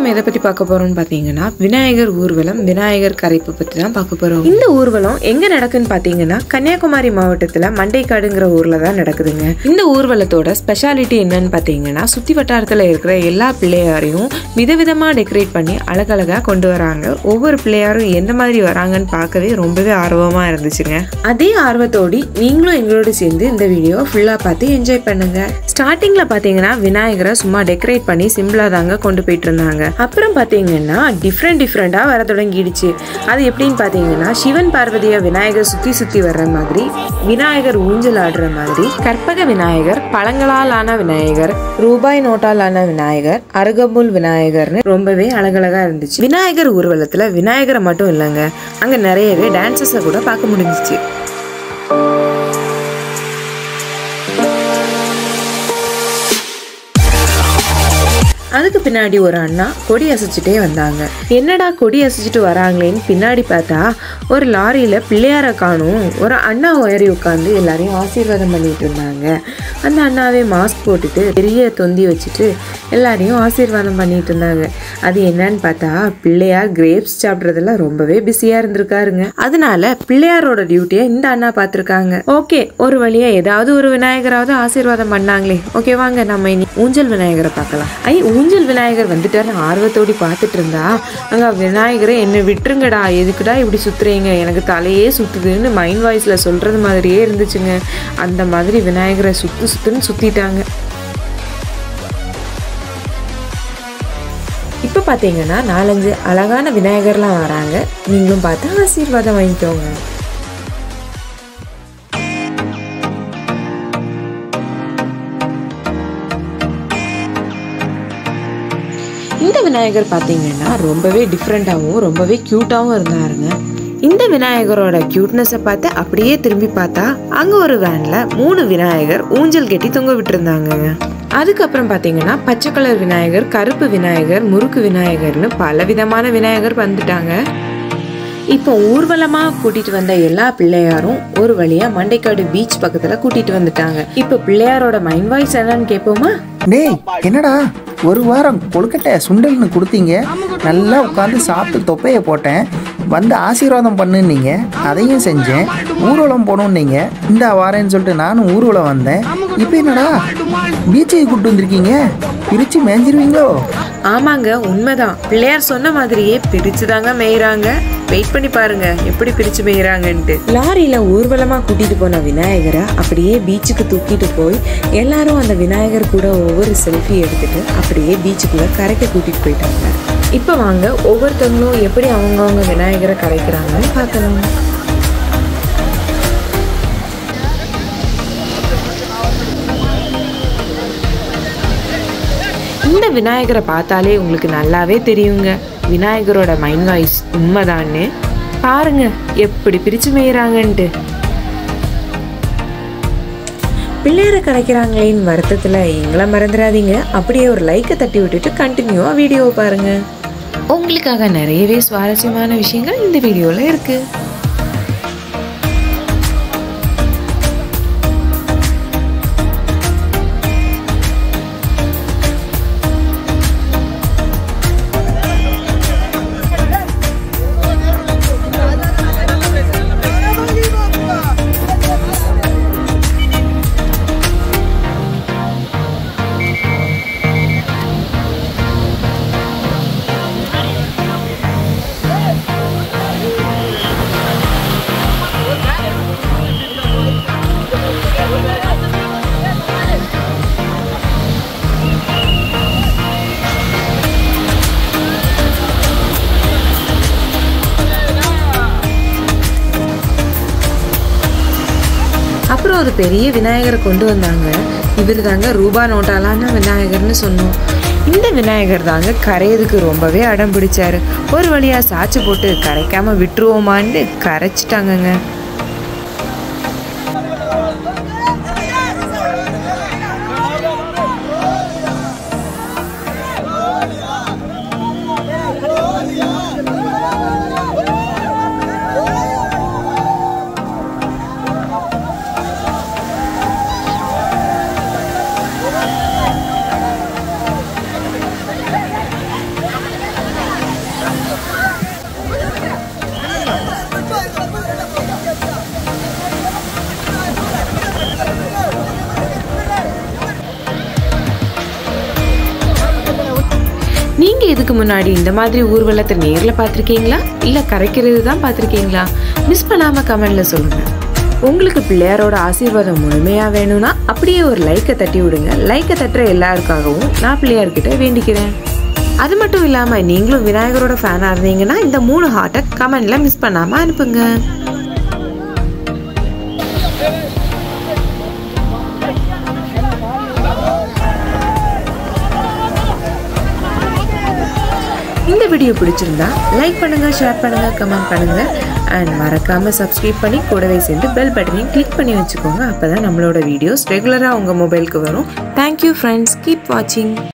நம்ம எதை பத்தி பார்க்க போறோம்னு பாத்தீங்கன்னா விநாயகர் ஊர்வலம் விநாயகர் கரைப்பு பத்தி தான் பார்க்க போறோம் இந்த ஊர்வலம் எங்க நடக்குன்னு பாத்தீங்கன்னா கன்னியாகுமரி மாவட்டத்துல மண்டைக்காடுங்கிற ஊர்ல தான் நடக்குதுங்க இந்த ஊர்வலத்தோட ஸ்பெஷாலிட்டி என்னன்னு பாத்தீங்கன்னா சுத்தி வட்டாரத்துல இருக்கிற எல்லா பிள்ளையாரையும் விதவிதமா டெக்கரேட் பண்ணி அழகழகா கொண்டு வராங்க ஒவ்வொரு பிள்ளையாரும் எந்த மாதிரி வராங்கன்னு பார்க்கவே ரொம்பவே ஆர்வமா இருந்துச்சுங்க அதே ஆர்வத்தோடி நீங்களும் எங்களோட சேர்ந்து இந்த வீடியோ ஃபுல்லா பார்த்து என்ஜாய் பண்ணுங்க ஸ்டார்டிங்ல பாத்தீங்கன்னா விநாயகரை சும்மா டெக்கரேட் பண்ணி சிம்பிளா தாங்க கொண்டு போயிட்டு இருந்தாங்க அப்புறம் பாத்தீங்கன்னா டிஃப்ரெண்ட் டிஃப்ரெண்டா வர தொடங்கிடுச்சு அது எப்படின்னு பாத்தீங்கன்னா சிவன் பார்வதியா விநாயகர் சுத்தி சுத்தி வர்ற மாதிரி விநாயகர் ஊஞ்சல் ஆடுற மாதிரி கற்பக விநாயகர் பழங்களால் ஆன விநாயகர் ரூபாய் நோட்டால் ஆன விநாயகர் அருகம்புல் விநாயகர்னு ரொம்பவே அழகழகா இருந்துச்சு விநாயகர் ஊர்வலத்துல விநாயகரை மட்டும் இல்லைங்க அங்க நிறையவே டான்சஸை கூட பார்க்க முடிஞ்சிச்சு அதுக்கு பின்னாடி ஒரு அண்ணா கொடி அசைச்சிட்டே வந்தாங்க என்னடா கொடி அசைச்சிட்டு வராங்களேன்னு பின்னாடி பார்த்தா ஒரு லாரியில பிள்ளையார காணும் ஒரு அண்ணா உயரி உட்காந்து எல்லாரையும் ஆசீர்வாதம் பண்ணிட்டு இருந்தாங்க அந்த அண்ணாவே மாஸ்க் போட்டுட்டு பெரிய தொந்தி வச்சுட்டு எல்லாரையும் ஆசீர்வாதம் பண்ணிட்டு இருந்தாங்க அது என்னன்னு பார்த்தா பிள்ளையார் கிரேப்ஸ் சாப்பிட்றதுல ரொம்பவே பிஸியா இருந்திருக்காருங்க அதனால பிள்ளையாரோட டியூட்டியை இந்த அண்ணா பார்த்துருக்காங்க ஓகே ஒரு வழியா ஏதாவது ஒரு விநாயகராவது ஆசீர்வாதம் பண்ணாங்களே ஓகே வாங்க நம்ம இனி ஊஞ்சல் விநாயகரை பார்க்கலாம் ஐ ஊஞ்சல் விநாயகர் வந்துட்டாரு ஆர்வத்தோடி பார்த்துட்டு இருந்தா அங்க விநாயகரை என்னை விட்டுருங்கடா எதுக்குடா இப்படி சுத்துறீங்க எனக்கு தலையே சுத்துதுன்னு மைண்ட் வாய்ஸ்ல சொல்றது மாதிரியே இருந்துச்சுங்க அந்த மாதிரி விநாயகரை சுத்து சுத்துன்னு சுத்திட்டாங்க இப்போ பார்த்தீங்கன்னா நாலஞ்சு அழகான விநாயகர்லாம் வராங்க நீங்களும் பார்த்து ஆசீர்வாதம் வாங்கிக்கோங்க இந்த விநாயகர் பார்த்தீங்கன்னா ரொம்பவே டிஃப்ரெண்ட்டாகவும் ரொம்பவே க்யூட்டாகவும் இருந்தாருங்க இந்த விநாயகரோட க்யூட்னஸை பார்த்து அப்படியே திரும்பி பார்த்தா அங்கே ஒரு வேனில் மூணு விநாயகர் ஊஞ்சல் கட்டி தொங்க விட்டுருந்தாங்கங்க அதுக்கப்புறம் பார்த்தீங்கன்னா பச்சை கலர் விநாயகர் கருப்பு விநாயகர் முறுக்கு விநாயகர்னு பல விதமான விநாயகர் வந்துட்டாங்க இப்போ ஊர்வலமா கூட்டிட்டு வந்த எல்லா பிள்ளையாரும் ஒரு வழியா மண்டைக்காடு பீச் பக்கத்துல கூட்டிட்டு வந்துட்டாங்க இப்போ பிள்ளையாரோட மைண்ட் வாய்ஸ் என்னன்னு கேட்போமா டேய் என்னடா ஒரு வாரம் கொழுக்கட்டை சுண்டல்னு கொடுத்தீங்க நல்லா உட்காந்து சாப்பிட்டு தொப்பையை போட்டேன் வந்து ஆசீர்வாதம் பண்ணுன்னீங்க அதையும் செஞ்சேன் ஊர்வலம் போகணுன்னீங்க இந்த வாரேன்னு சொல்லிட்டு நானும் ஊர்வலம் வந்தேன் இப்போ என்னடா பீச்சுக்கு கூப்பிட்டு வந்திருக்கீங்க பிரித்து மேய்ஞ்சிருவீங்களோ ஆமாங்க உண்மைதான் பிள்ளையார் சொன்ன மாதிரியே பிரிச்சுதாங்க மேய்றாங்க வெயிட் பண்ணி பாருங்க எப்படி பிரிச்சு மேய்றாங்கன்ட்டு லாரியில ஊர்வலமா கூட்டிட்டு போன விநாயகரை அப்படியே பீச்சுக்கு தூக்கிட்டு போய் எல்லாரும் அந்த விநாயகர் கூட ஒவ்வொரு செல்ஃபி எடுத்துட்டு அப்படியே பீச்சுக்குள்ள கரைக்க கூட்டிட்டு போயிட்டாங்க இப்போ வாங்க ஒவ்வொருத்தவங்களும் எப்படி அவங்கவங்க விநாயகரை கரைக்கிறாங்கன்னு பார்க்கலாம் இந்த விநாயகரை பார்த்தாலே உங்களுக்கு நல்லாவே தெரியுங்க விநாயகரோட மைண்ட் வாய்ஸ் உண்மைதான்னு பாருங்க எப்படி பிரிச்சு மேய்றாங்கன்ட்டு பிள்ளையரை கரைக்கிறாங்களேன்னு வருத்தத்தில் எங்களை மறந்துடாதீங்க அப்படியே ஒரு லைக்கை தட்டி விட்டுட்டு கண்டினியூவாக வீடியோவை பாருங்க உங்களுக்காக நிறையவே சுவாரஸ்யமான விஷயங்கள் இந்த வீடியோவில் இருக்கு அப்புறம் ஒரு பெரிய விநாயகரை கொண்டு வந்தாங்க இவர் தாங்க ரூபா நோட்டாலான விநாயகர்னு சொன்னோம் இந்த விநாயகர் தாங்க கரையதுக்கு ரொம்பவே அடம் பிடிச்சாரு ஒரு வழியா சாச்சு போட்டு கரைக்காம விட்டுருவோமான்னு கரைச்சிட்டாங்கங்க நீங்க இதுக்கு முன்னாடி இந்த மாதிரி ஊர்வலத்தை நேர்ல பார்த்திருக்கீங்களா இல்ல கரைக்கிறது தான் பார்த்திருக்கீங்களா மிஸ் பண்ணாம கமெண்ட்ல சொல்லுங்க உங்களுக்கு பிள்ளையாரோட ஆசீர்வாதம் முழுமையா வேணும்னா அப்படியே ஒரு லைக்கை தட்டி விடுங்க லைக்கை தட்டுற எல்லாருக்காகவும் நான் பிள்ளையார்கிட்ட வேண்டிக்கிறேன் அது மட்டும் இல்லாம நீங்களும் விநாயகரோட ஃபேனா இருந்தீங்கன்னா இந்த மூணு ஹார்ட்டை கமெண்ட்ல மிஸ் பண்ணாம அனுப்புங்க இந்த வீடியோ பிடிச்சிருந்தா லைக் பண்ணுங்க ஷேர் பண்ணுங்க கமெண்ட் பண்ணுங்க அண்ட் மறக்காம சப்ஸ்கிரைப் பண்ணி கூடவே சேர்ந்து பெல் பட்டனையும் கிளிக் பண்ணி வச்சுக்கோங்க அப்பதான் நம்மளோட வீடியோஸ் ரெகுலரா உங்க மொபைலுக்கு வரும் தேங்க்யூ ஃப்ரெண்ட்ஸ் கீப் வாட்சிங்